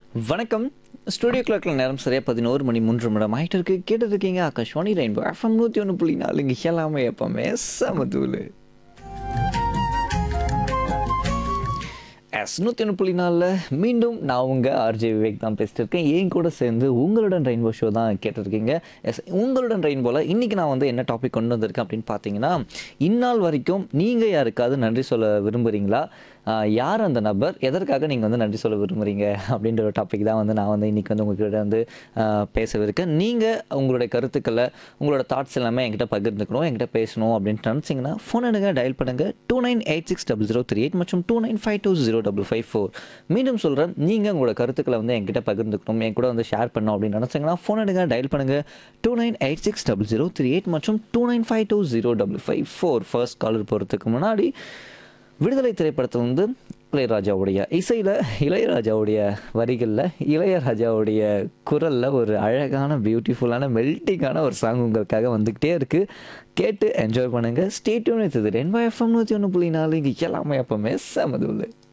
வணக்கம் ஸ்டுடியோ கிளாக்ல நேரம் சரியா பதினோரு மணி மூன்று நிமிடம் ஆகிட்டு இருக்கு கேட்டு இருக்கீங்க ஆகாஷ்வாணி ரெயின்போ எஃப்எம் நூற்றி ஒன்று புள்ளி நாலு இங்கே எல்லாமே எப்பவுமே சமதூள் எஸ் நூற்றி ஒன்று புள்ளி நாலில் மீண்டும் நான் உங்கள் ஆர்ஜே விவேக் தான் பேசிட்டு இருக்கேன் என் கூட சேர்ந்து உங்களுடன் ரெயின்போ ஷோ தான் கேட்டிருக்கீங்க எஸ் உங்களுடன் ரெயின்போவில் இன்றைக்கி நான் வந்து என்ன டாபிக் கொண்டு வந்திருக்கேன் அப்படின்னு பார்த்தீங்கன்னா இந்நாள் வரைக்கும் நீங்கள் யாருக்காவது நன்றி சொல்ல விரும்புகிறீங்களா ஆஹ் யார் அந்த நபர் எதற்காக நீங்கள் வந்து நன்றி சொல்ல விரும்புகிறீங்க அப்படின்ற ஒரு டாபிக் தான் வந்து நான் வந்து இன்றைக்கி வந்து உங்ககிட்ட வந்து ஆஹ் பேசவிருக்கேன் நீங்கள் உங்களுடைய கருத்துக்களை உங்களோட தாட்ஸ் எல்லாமே என்கிட்ட பகிர்ந்துக்கணும் என்கிட்ட பேசணும் அப்படின்ட்டு நினச்சிங்கன்னா ஃபோன் எடுங்க டயல் பண்ணுங்கள் two nine eight six double zero three eight மற்றும் two nine five two zero double five four மீண்டும் சொல்கிறேன் நீங்கள் உங்களோட கருத்துக்களை வந்து என்கிட்ட பகிர்ந்துக்கணும் என் கூட வந்து ஷேர் பண்ணணும் அப்படின்னு நினச்சிங்கன்னா ஃபோன் எடுங்க டயல் பண்ணுங்கள் two nine eight six double zero three eight மற்றும் two nine five two zero double five four first caller போகிறதுக்கு முன்னாடி விடுதலை திரைப்படத்தில் வந்து இளையராஜாவுடைய இசையில் இளையராஜாவுடைய வரிகளில் இளையராஜாவுடைய குரலில் ஒரு அழகான பியூட்டிஃபுல்லான மெல்ட்டிங்கான ஒரு சாங் உங்களுக்காக வந்துக்கிட்டே இருக்குது கேட்டு என்ஜாய் பண்ணுங்கள் ஸ்டேட்யூன் இது ரெண்டு எஃப்எம் நூற்றி ஒன்று புள்ளி நாலு இங்கே எல்லாமே எப்பவுமே சமதுள்ளு